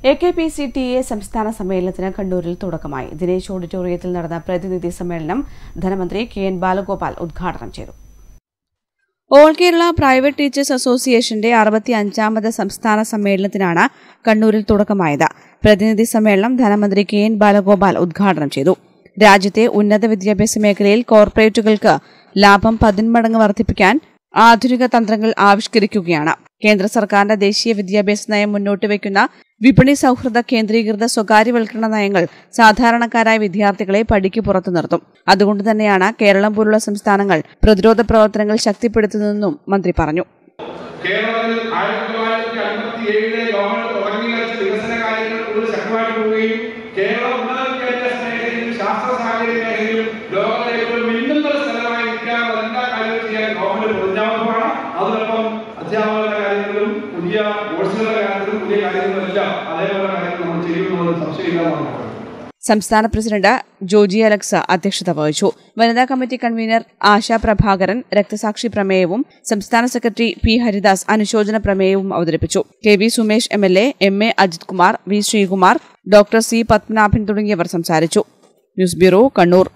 A K P C T A സംസ്ഥാന സമ്മേളനത്തിന് കണ്ണൂരിൽ തുടക്കമായി ദിനേശ് ഓഡിറ്റോറിയത്തിൽ നടന്ന പ്രതിനിധി സമ്മേളനം ധനമന്ത്രി കെ എൻ ബാലഗോപാൽ ഉദ്ഘാടനം ചെയ്തു ഓൾ കേരള പ്രൈവറ്റ് ടീച്ചേഴ്സ് അസോസിയേഷന്റെ അറുപത്തി അഞ്ചാമത് സംസ്ഥാന സമ്മേളനത്തിനാണ് കണ്ണൂരിൽ തുടക്കമായത് പ്രതിനിധി സമ്മേളനം ധനമന്ത്രി കെ എൻ ബാലഗോപാൽ ഉദ്ഘാടനം ചെയ്തു രാജ്യത്തെ ഉന്നത വിദ്യാഭ്യാസ മേഖലയിൽ കോർപ്പറേറ്റുകൾക്ക് ലാഭം പതിന്മടങ്ങ് വർദ്ധിപ്പിക്കാൻ ആധുനിക തന്ത്രങ്ങൾ ആവിഷ്കരിക്കുകയാണ് കേന്ദ്ര സർക്കാരിന്റെ ദേശീയ വിദ്യാഭ്യാസ നയം മുന്നോട്ട് വയ്ക്കുന്ന വിപണി സൗഹൃദ കേന്ദ്രീകൃത സ്വകാര്യവൽക്കരണ നയങ്ങൾ സാധാരണക്കാരായ വിദ്യാർത്ഥികളെ പടിക്ക് പുറത്തു നിർത്തും അതുകൊണ്ട് തന്നെയാണ് കേരളം പോലുള്ള സംസ്ഥാനങ്ങൾ പ്രതിരോധ പ്രവർത്തനങ്ങൾ ശക്തിപ്പെടുത്തുന്നതെന്നും മന്ത്രി പറഞ്ഞു കേരളത്തിൽ ആയിരത്തി തൊള്ളായിരത്തി അൻപത്തി ഏഴിലെ ഗവൺമെന്റ് തുടങ്ങി വെച്ച വികസന കാര്യങ്ങൾ കൂടുതൽ ശക്തമായിട്ട് പോവുകയും കേരള ഉന്നത വിദ്യാഭ്യാസ മേഖലയിലും ശാസ്ത്ര സാങ്കേതിക മേഖലയിലും ലോകത്തിലെ ഏറ്റവും മിന്നുന്ന ഒരു സ്ഥലമായി നിൽക്കാനുള്ള എല്ലാ കാര്യങ്ങളും ചെയ്യാൻ ഗവൺമെന്റ് പ്രതിജ്ഞാബദ്ധമാണ് അതിനൊപ്പം അധ്യാപകരുടെ കാര്യങ്ങളിലും പുതിയ കോഴ്സുകളുടെ കാര്യത്തിലും പുതിയ കാര്യങ്ങളും എല്ലാം അതേപോലെ കാര്യങ്ങൾ നമ്മൾ ചെയ്യുമെന്നുള്ളത് സംശയമില്ലാതാണ് സംസ്ഥാന പ്രസിഡന്റ് ജോജി അലക്സ അധ്യക്ഷത വഹിച്ചു വനിതാ കമ്മിറ്റി കൺവീനർ ആശാ പ്രഭാകരൻ രക്തസാക്ഷി പ്രമേയവും സംസ്ഥാന സെക്രട്ടറി പി ഹരിദാസ് അനുശോചന പ്രമേയവും അവതരിപ്പിച്ചു K V Sumesh M L A M A Ajith Kumar V Sreekumar doctor C Padmanabhan തുടങ്ങിയവർ സംസാരിച്ചു ന്യൂസ് ബ്യൂറോ കണ്ണൂർ